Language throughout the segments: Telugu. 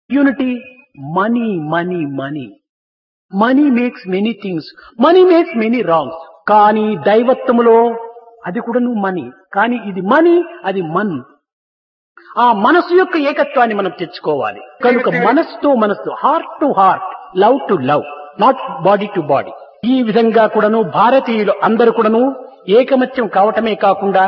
unity, money, money, money. Money makes many things. Money makes many wrongs. కానీ దైవత్వములో అది కూడా నువ్వు మనీ కానీ ఇది మనీ అది మన్ ఆ మనసు యొక్క ఏకత్వాన్ని మనం తెచ్చుకోవాలి కనుక మనసుతో మనసు heart to heart love to love not body to body ఈ విధంగా కూడాను భారతీయులు అందరూ కూడాను ఏకమత్యం కావటమే కాకుండా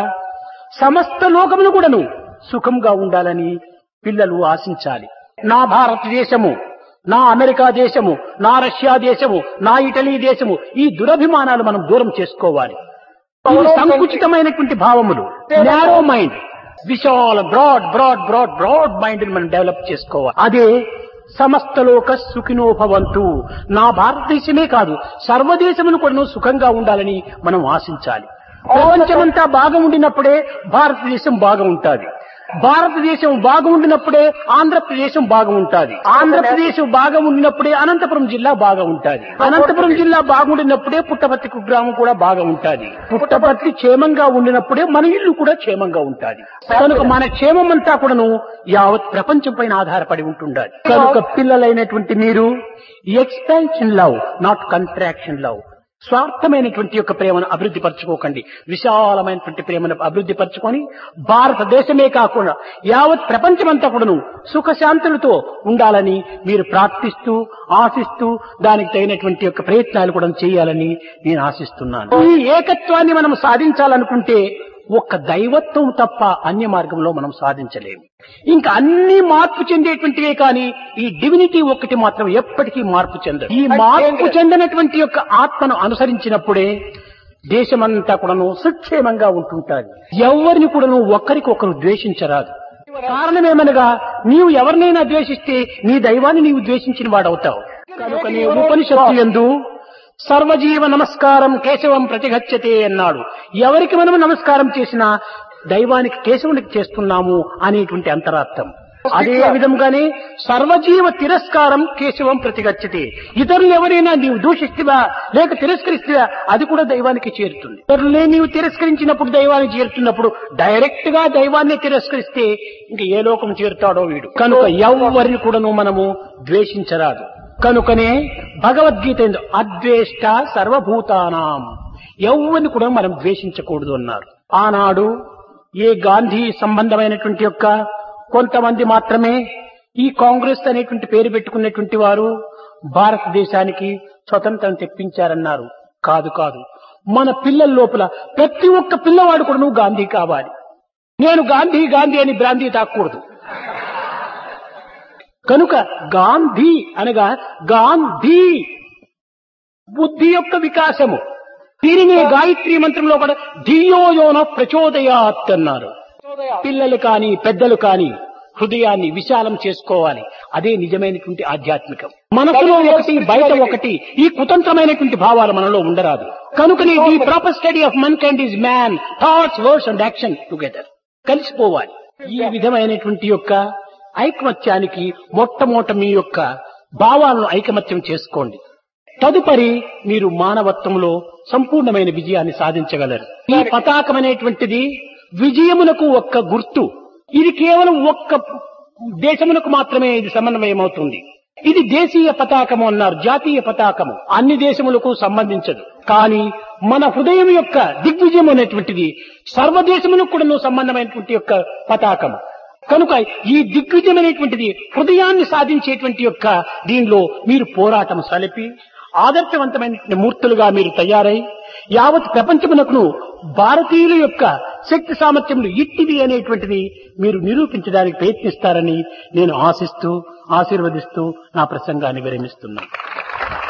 సమస్త లోకమును కూడాను సుఖంగా ఉండాలని పిల్లలు ఆశించాలి నా భారతదేశము నా అమెరికా దేశము నా రష్యా దేశము నా ఇటలీ దేశము ఈ దురభిమానాలు మనం దూరం చేసుకోవాలి ఈ సంకుచితమైనటువంటి భావములు నారో మైండ్ విశాల broad broad broad broad mind మనం డెవలప్ చేసుకోవాలి అదే సమస్త లోక సుఖినోభవంతు నా భారతదేశమే కాదు సర్వదేశమును కూడా సుఖంగా ఉండాలని మనం ఆశించాలి ప్రపంచమంతా బాగా ఉండినప్పుడే భారతదేశం బాగా ఉంటుంది భారతదేశం బాగా ఉండినప్పుడే ఆంధ్రప్రదేశం బాగా ఉంటుంది ఆంధ్రప్రదేశం బాగా ఉండినప్పుడే అనంతపురం జిల్లా బాగా ఉంటుంది అనంతపురం జిల్లా బాగుండినప్పుడే పుట్టపర్తి కుగ్రామం కూడా బాగా ఉంటుంది పుట్టపర్తి క్షేమంగా ఉండినప్పుడే మన ఇల్లు కూడా క్షేమంగా ఉంటుంది కనుక మన క్షేమం అంతా కూడాను యావత్ ప్రపంచం పైన ఆధారపడి ఉంటుండాలి కనుక పిల్లలైనటువంటి మీరు expansion love not contraction love స్వార్థమైనటువంటి యొక్క ప్రేమను అభివృద్ధి పరచుకోకండి విశాలమైనటువంటి ప్రేమను అభివృద్ధి పరచుకొని భారతదేశమే కాకుండా యావత్ ప్రపంచమంతా కూడాను సుఖశాంతులతో ఉండాలని మీరు ప్రార్థిస్తూ ఆశిస్తూ దానికి తగినటువంటి యొక్క ప్రయత్నాలు కూడా చేయాలని నేను ఆశిస్తున్నాను ఈ ఏకత్వాన్ని మనం సాధించాలనుకుంటే ఒక్క దైవత్వం తప్ప అన్య మార్గంలో మనం సాధించలేము ఇంకా అన్ని మార్పు చెందేటువంటివే కానీ ఈ డివినిటీ ఒక్కటి మాత్రం ఎప్పటికీ మార్పు చెందదు ఈ మార్పు చెందినటువంటి యొక్క ఆత్మను అనుసరించినప్పుడే దేశమంతా కూడాను సుక్షేమంగా ఉంటుంటారు ఎవరిని కూడాను ఒక్కరికొకరు ద్వేషించరాదు కారణమేమనగా నీవు ఎవరినైనా ద్వేషిస్తే నీ దైవాన్ని నీవు ద్వేషించిన వాడవుతావు కనుక నీ ఉపనిషత్తు ఎందు సర్వజీవ నమస్కారం కేశవం ప్రతిగచ్చతే అన్నాడు ఎవరికి మనం నమస్కారం చేసినా దైవానికి కేశవునికి చేస్తున్నాము అనేటువంటి అంతరార్థం అదే విధంగానే సర్వజీవ తిరస్కారం కేశవం ప్రతిగచ్చతే ఇతరులు ఎవరైనా నీవు దూషిస్తువా లేక తిరస్కరిస్తువా అది కూడా దైవానికి చేరుతుంది ఇతరులే నీవు తిరస్కరించినప్పుడు దైవానికి చేరుతున్నప్పుడు డైరెక్ట్ గా దైవాన్ని తిరస్కరిస్తే ఇంక ఏ లోకం చేరుతాడో వీడు కనుక ఎవరిని కూడాను మనము ద్వేషించరాదు కనుకనే భగవద్గీత ఎందు అద్వేష్ట సర్వభూతానాం ఎవరిని కూడా మనం ద్వేషించకూడదు అన్నారు ఆనాడు ఏ గాంధీ సంబంధమైనటువంటి యొక్క కొంతమంది మాత్రమే ఈ కాంగ్రెస్ అనేటువంటి పేరు పెట్టుకున్నటువంటి వారు భారతదేశానికి స్వతంత్రం తెప్పించారన్నారు కాదు కాదు మన పిల్లల లోపల ప్రతి ఒక్క పిల్లవాడు కూడా నువ్వు గాంధీ కావాలి నేను గాంధీ గాంధీ అని బ్రాంధీ తాకూడదు కనుక గాంధీ అనగా గాంధీ బుద్ధి యొక్క వికాసము దీనినే గాయత్రి మంత్రంలో కూడా ధియోయోన ప్రచోదయాత్ అన్నారు పిల్లలు కాని పెద్దలు కాని హృదయాన్ని విశాలం చేసుకోవాలి అదే నిజమైనటువంటి ఆధ్యాత్మికం మనసులో ఒకటి బయట ఒకటి ఈ కుతంత్రమైనటువంటి భావాలు మనలో ఉండరాదు కనుకనే the proper study of mankind is man thoughts words and action together కలిసిపోవాలి ఈ విధమైనటువంటి యొక్క ఐకమత్యానికి మొట్టమొదట మీ యొక్క భావాలను ఐకమత్యం చేసుకోండి తదుపరి మీరు మానవత్వంలో సంపూర్ణమైన విజయాన్ని సాధించగలరు ఈ పతాకం అనేటువంటిది విజయమునకు ఒక్క గుర్తు ఇది కేవలం ఒక్క దేశమునకు మాత్రమే ఇది సమన్వయమవుతుంది ఇది దేశీయ పతాకము అన్నారు జాతీయ పతాకము అన్ని దేశములకు సంబంధించదు కానీ మన హృదయం యొక్క దిగ్విజయం అనేటువంటిది సర్వదేశములకు కూడా సంబంధమైనటువంటి యొక్క పతాకము కనుక ఈ దిగ్విజయమైనటువంటిది హృదయాన్ని సాధించేటువంటి యొక్క దీనిలో మీరు పోరాటం సలిపి ఆదర్శవంతమైన మూర్తులుగా మీరు తయారై యావత్ ప్రపంచమునకును భారతీయుల యొక్క శక్తి సామర్థ్యములు ఇట్టివి అనేటువంటిది మీరు నిరూపించడానికి ప్రయత్నిస్తారని నేను ఆశిస్తూ ఆశీర్వదిస్తూ నా ప్రసంగాన్ని విరమిస్తున్నాను